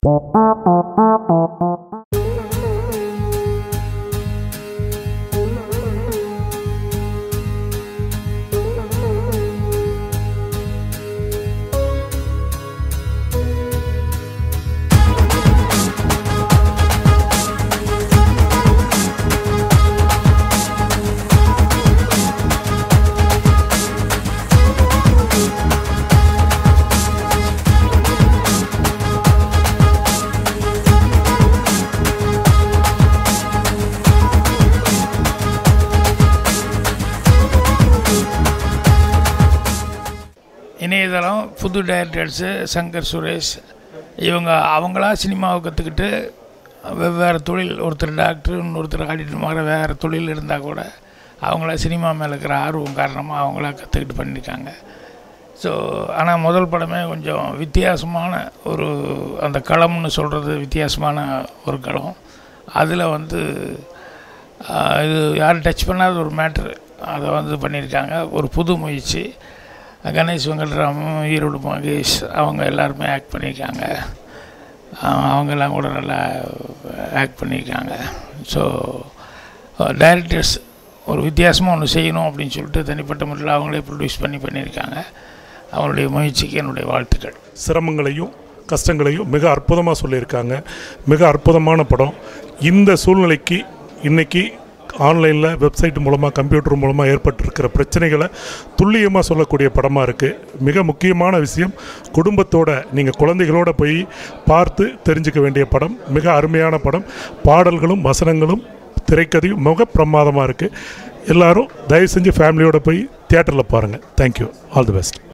இணையதளம் புது டைரக்டர்ஸு சங்கர் சுரேஷ் இவங்க அவங்களா சினிமாவை கற்றுக்கிட்டு வெவ்வேறு தொழில் ஒருத்தர் டாக்டர் இன்னொருத்தர் ஆடிட்டர் மாதிரி வேறு தொழில் இருந்தால் கூட அவங்களா சினிமா மேலே இருக்கிற ஆர்வம் காரணமாக அவங்களா கற்றுக்கிட்டு பண்ணியிருக்காங்க ஸோ ஆனால் முதல் படமே கொஞ்சம் வித்தியாசமான ஒரு அந்த களம்னு சொல்கிறது வித்தியாசமான ஒரு களம் அதில் வந்து ஆஹ், இது யாரும் டச் பண்ணாத ஒரு மேட்ரு அதை வந்து பண்ணியிருக்காங்க ஒரு புது முயற்சி கணேஷ் வெங்கட்ராமன் ஈரோடு மகேஷ் அவங்க எல்லாருமே ஆக்ட் பண்ணியிருக்காங்க ஆஹ், அவங்கெல்லாம் கூட நல்லா ஆக்ட் பண்ணியிருக்காங்க ஸோ டைரக்டர்ஸ் ஒரு வித்தியாசமாக ஒன்று செய்யணும் அப்படின்னு சொல்லிட்டு தனிப்பட்ட முறையில் அவங்களே ப்ரொடியூஸ் பண்ணி பண்ணியிருக்காங்க அவங்களுடைய முயற்சிக்கு என்னுடைய வாழ்த்துக்கள் சிரமங்களையும் கஷ்டங்களையும் மிக அற்புதமாக சொல்லியிருக்காங்க மிக அற்புதமான படம் இந்த சூழ்நிலைக்கு இன்னைக்கு ஆன்லைனில் வெப்சைட் மூலமாக கம்ப்யூட்டர் மூலமாக ஏற்பட்டிருக்கிற பிரச்சனைகளை துல்லியமாக சொல்லக்கூடிய படமாக இருக்குது மிக முக்கியமான விஷயம் குடும்பத்தோட நீங்கள் குழந்தைகளோட போய் பார்த்து தெரிஞ்சுக்க வேண்டிய படம் மிக அருமையான படம் பாடல்களும் வசனங்களும் திரைக்கதையும் மிக பிரமாதமாக இருக்குது எல்லாரும் தயவு செஞ்சு ஃபேமிலியோட போய் தியேட்டரில் பாருங்கள் தேங்க்யூ ஆல் தி பெஸ்ட்